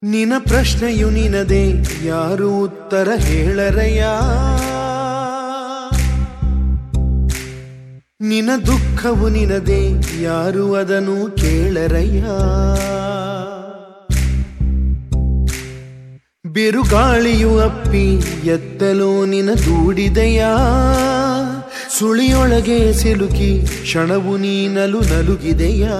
ನಿನ ಪ್ರಶ್ನೆಯು ನಿನದೆ ಯಾರು ಉತ್ತರ ಹೇಳರಯ್ಯ ನಿನ ದುಃಖವು ನಿನದೆ ಯಾರು ಅದನ್ನು ಕೇಳರಯ್ಯ ಬಿರುಗಾಳಿಯು ಅಪ್ಪಿ ಎತ್ತಲೋ ನಿನ ದೂಡಿದೆಯಾ ಸುಳಿಯೊಳಗೆ ಸಿಲುಕಿ ಕ್ಷಣವು ನೀನಲು ನಲುಗಿದೆಯಾ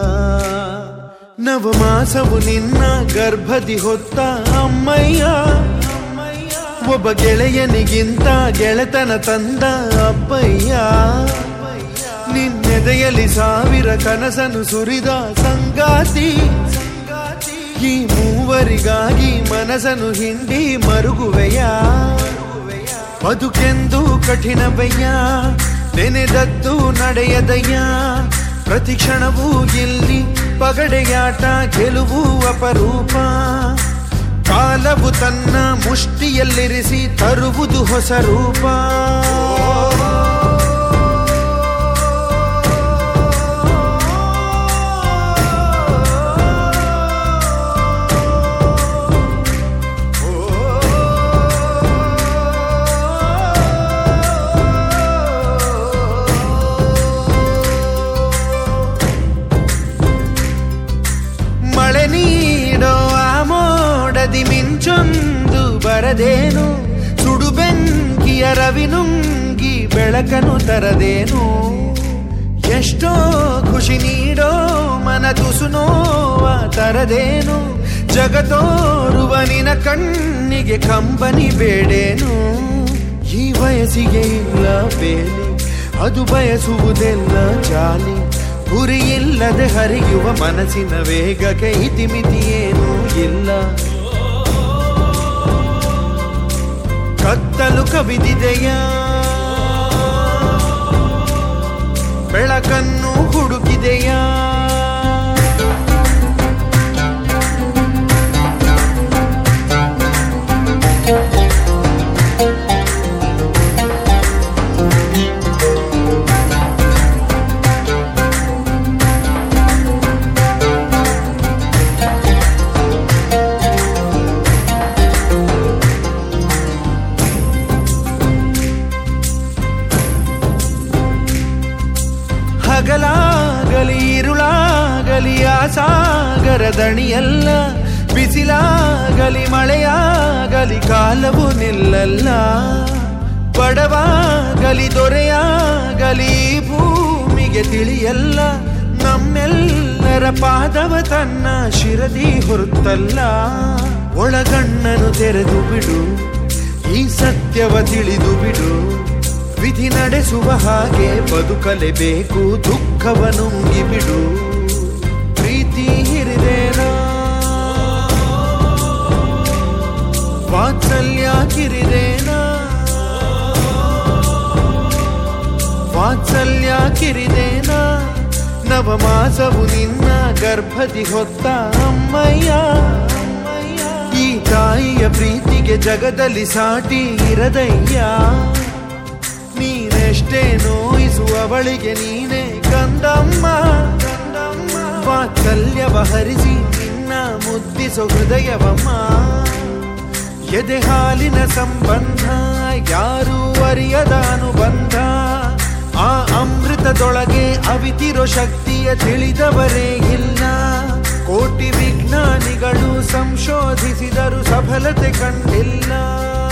ನವಮಾಸವು ನಿನ್ನ ಗರ್ಭದಿ ಹೊತ್ತ ಅಮ್ಮಯ್ಯ ಒಬ್ಬ ಗೆಳೆಯನಿಗಿಂತ ಗೆಳೆತನ ತಂದ ಅಪ್ಪಯ್ಯ ನಿನ್ನೆದೆಯಲ್ಲಿ ಸಾವಿರ ಕನಸನು ಸುರಿದ ಸಂಗಾತಿ ಈ ಮೂವರಿಗಾಗಿ ಮನಸ್ಸನ್ನು ಹಿಂಡಿ ಮರುಗುವೆಯ ಬದುಕೆಂದು ಕಠಿಣವಯ್ಯ ನೆನೆದದ್ದು ನಡೆಯದಯ್ಯ ಪ್ರತಿ ಕ್ಷಣವೂ ಇಲ್ಲಿ ಪಗಡೆಯಾಟ ಗೆಲುವು ಅಪರೂಪ ಕಾಲವು ತನ್ನ ಮುಷ್ಟಿಯಲ್ಲಿರಿಸಿ ತರುವುದು ಹೊಸ ರೂಪ ಮಳೆ ನೀಡೋ ಆ ಮೋಡದಿ ಮಿಂಚೊಂದು ಬರದೇನು ಸುಡು ಬೆಂಕಿಯ ರವಿ ನುಂಗಿ ಬೆಳಕನು ತರದೇನು ಎಷ್ಟೋ ಖುಷಿ ನೀಡೋ ಮನ ತುಸು ನೋವ ತರದೇನು ಜಗತೋರುವ ನಿನ ಕಣ್ಣಿಗೆ ಕಂಬನಿ ಬೇಡೇನು ಈ ವಯಸ್ಸಿಗೆ ಇಲ್ಲ ಬೇಲಿ ಅದು ಬಯಸುವುದೆಲ್ಲ ಜಾಲಿ ಗುರಿ ಇಲ್ಲದೆ ಹರಿಯುವ ಮನಸ್ಸಿನ ವೇಗಕ್ಕೆ ಇತಿಮಿತಿಯೇನೂ ಇಲ್ಲ ಕತ್ತಲು ಕವಿದಿದೆಯಾ ಬೆಳಕನ್ನು ಹುಡುಕಿದೆಯಾ ಹಗಲಾಗಲಿ ಇರುಳಾಗಲಿ ಆ ಸಾಗರ ದಣಿಯಲ್ಲ ಬಿಸಿಲಾಗಲಿ ಮಳೆಯಾಗಲಿ ಕಾಲವು ನಿಲ್ಲಲ್ಲ ಬಡವಾಗಲಿ ದೊರೆಯಾಗಲಿ ಈ ಭೂಮಿಗೆ ತಿಳಿಯಲ್ಲ ನಮ್ಮೆಲ್ಲರ ಪಾದವ ತನ್ನ ಶಿರದಿ ಹೊರುತ್ತಲ್ಲ ಒಳಗಣ್ಣನು ತೆರೆದು ಬಿಡು ಈ ಸತ್ಯವ ತಿಳಿದು ಬಿಡು ವಿಧಿ ನಡೆಸುವ ಹಾಗೆ ಬದುಕಲೇಬೇಕು ದುಃಖವ ನುಂಗಿ ಬಿಡು ಪ್ರೀತಿ ಹಿರಿದೇನಾ ವಾತ್ಸಲ್ಯ ಕಿರಿದೇನಾ ವಾತ್ಸಲ್ಯ ಕಿರಿದೇನಾ ನವಮಾಸವು ನಿನ್ನ ಗರ್ಭದಿ ಹೊತ್ತ ಅಮ್ಮಯ್ಯ ಈ ತಾಯಿಯ ಪ್ರೀತಿಗೆ ಜಗದಲ್ಲಿ ಸಾಟಿ ಇರದಯ್ಯ ನೀನೆಷ್ಟೇ ನೋಯಿಸುವವಳಿಗೆ ನೀನೇ ಕಂದಮ್ಮ ವಾತ್ಸಲ್ಯವ ಹರಿಸಿ ನಿನ್ನ ಮುದ್ದಿಸೋ ಹೃದಯವಮ್ಮ ಎದೆ ಹಾಲಿನ ಸಂಬಂಧ ಯಾರೂ ಅರಿಯದ ಅನುಬಂಧ ಆ ಅಮೃತದೊಳಗೆ ಅವಿತಿರೋ ಶಕ್ತಿಯ ತಿಳಿದವರೇ ಇಲ್ಲ ಕೋಟಿ ವಿಜ್ಞಾನಿಗಳು ಸಂಶೋಧಿಸಿದರು ಸಫಲತೆ ಕಂಡಿಲ್ಲ